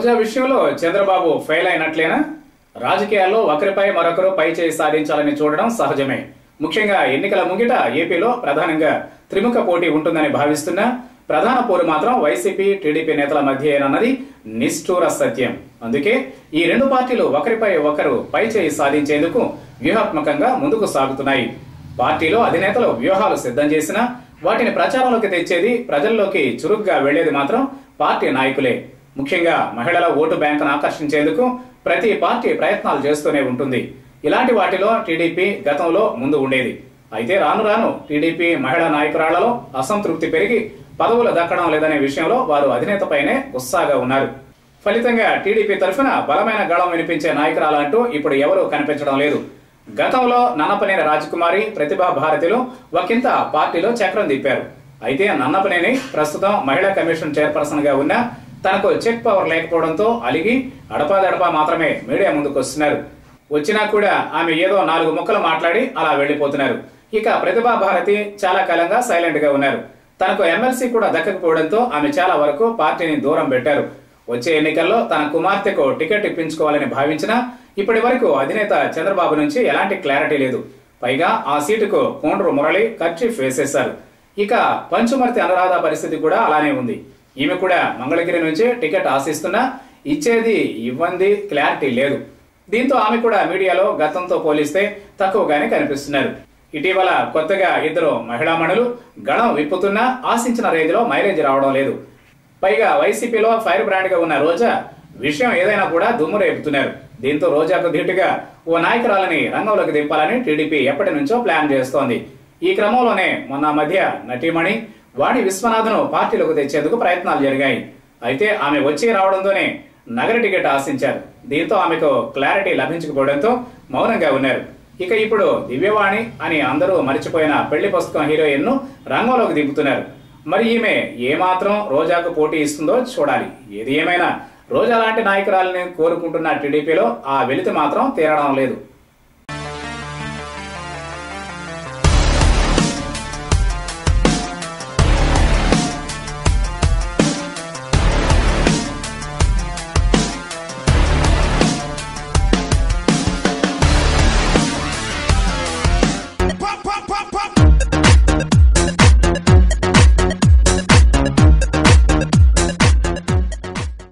రోజా విషయంలో చంద్రబాబు ఫెయిల్ అయినట్లేనా రాజకీయాల్లో ఒకరిపై మరొకరు పై చేయి సాధించాలని చూడడం సహజమే ముఖ్యంగా ఎన్నికల ముంగిట ఏపీలో ప్రధానంగా త్రిముఖ పోటీ ఉంటుందని భావిస్తున్నా ప్రధాన పోరు మాత్రం వైసీపీ టీడీపీ నేతల మధ్యేనన్నది నిష్ఠూర సత్యం అందుకే ఈ రెండు పార్టీలు ఒకరిపై ఒకరు పై చేయి సాధించేందుకు వ్యూహాత్మకంగా ముందుకు సాగుతున్నాయి పార్టీలో అధినేతలు వ్యూహాలు సిద్ధం చేసినా వాటిని ప్రచారంలోకి తెచ్చేది ప్రజల్లోకి చురుగ్గా వెళ్లేది మాత్రం పార్టీ నాయకులే ముఖ్యంగా మహిళల ఓటు బ్యాంకును ఆకర్షించేందుకు ప్రతి పార్టీ ప్రయత్నాలు చేస్తూనే ఉంటుంది ఇలాంటి వాటిలో టీడీపీ గతంలో ముందు ఉండేది అయితే రాను రాను టీడీపీ మహిళా నాయకురాళ్లలో అసంతృప్తి పెరిగి పదవులు దక్కడం లేదనే విషయంలో వారు అధినేతపైనే ఉత్సాహంగా ఉన్నారు ఫలితంగా టీడీపీ తరఫున బలమైన గళం వినిపించే నాయకురాలంటూ ఇప్పుడు ఎవరూ కనిపించడం లేదు గతంలో నన్నపనేని రాజకుమారి ప్రతిభా భారతిలో ఒకంత పార్టీలో చక్రం తిప్పారు అయితే నన్నపనేని ప్రస్తుతం మహిళా కమిషన్ చైర్పర్సన్ గా ఉన్న తనకు చెక్ పవర్ లేకపోవడంతో అలిగి అడపాదడపా మాత్రమే మీడియా ముందుకు వస్తున్నారు వచ్చినా కూడా ఆమె ఏదో నాలుగు ముక్కలు మాట్లాడి అలా వెళ్లిపోతున్నారు ఇక ప్రతిభా భారతి చాలా కాలంగా సైలెంట్ గా ఉన్నారు తనకు ఎమ్మెల్సీ కూడా దక్కకపోవడంతో ఆమె చాలా వరకు పార్టీని దూరం పెట్టారు వచ్చే ఎన్నికల్లో తన కుమార్తెకు టికెట్ ఇప్పించుకోవాలని భావించినా ఇప్పటి వరకు అధినేత చంద్రబాబు నుంచి ఎలాంటి క్లారిటీ లేదు పైగా ఆ సీటుకు కోండ్రు మురళి కర్చీఫ్ వేసేశారు ఇక పంచుమర్తి అనురాధ పరిస్థితి కూడా అలానే ఉంది ఈమె కూడా మంగళగిరి నుంచి టికెట్ ఆశిస్తున్నా ఇచ్చేది ఇవ్వంది క్లారిటీ లేదు దీంతో ఆమె కూడా మీడియాలో గతంతో పోలిస్తే తక్కువగానే కనిపిస్తున్నారు ఇటీవల కొత్తగా ఇద్దరు మహిళామణులు గణం విప్పుతున్నా ఆశించిన రేంజ్లో మైలేజ్ రావడం లేదు పైగా వైసీపీలో ఫైర్ బ్రాండ్ గా ఉన్న రోజా విషయం ఏదైనా కూడా దుమ్ము రేపుతున్నారు దీంతో రోజాకు ధీటుగా ఓ నాయకురాలని రంగంలోకి దింపాలని టీడీపీ ఎప్పటి నుంచో ప్లాన్ చేస్తోంది ఈ క్రమంలోనే మొన్న మధ్య నటీమణి వాణి విశ్వనాథ్ను పార్టీలోకి తెచ్చేందుకు ప్రయత్నాలు జరిగాయి అయితే ఆమె వచ్చి రావడంతోనే నగర టికెట్ ఆశించారు దీంతో ఆమెకు క్లారిటీ లభించకపోవడంతో మౌనంగా ఉన్నారు ఇక ఇప్పుడు దివ్యవాణి అని అందరూ మరిచిపోయిన పెళ్లి పుస్తకం హీరోయిన్ ను రంగంలోకి దింపుతున్నారు మరి ఈమె ఏమాత్రం రోజాకు పోటీ ఇస్తుందో చూడాలి ఏది ఏమైనా రోజా లాంటి నాయకురాలని కోరుకుంటున్న టీడీపీలో ఆ వెలితి మాత్రం తీరడం లేదు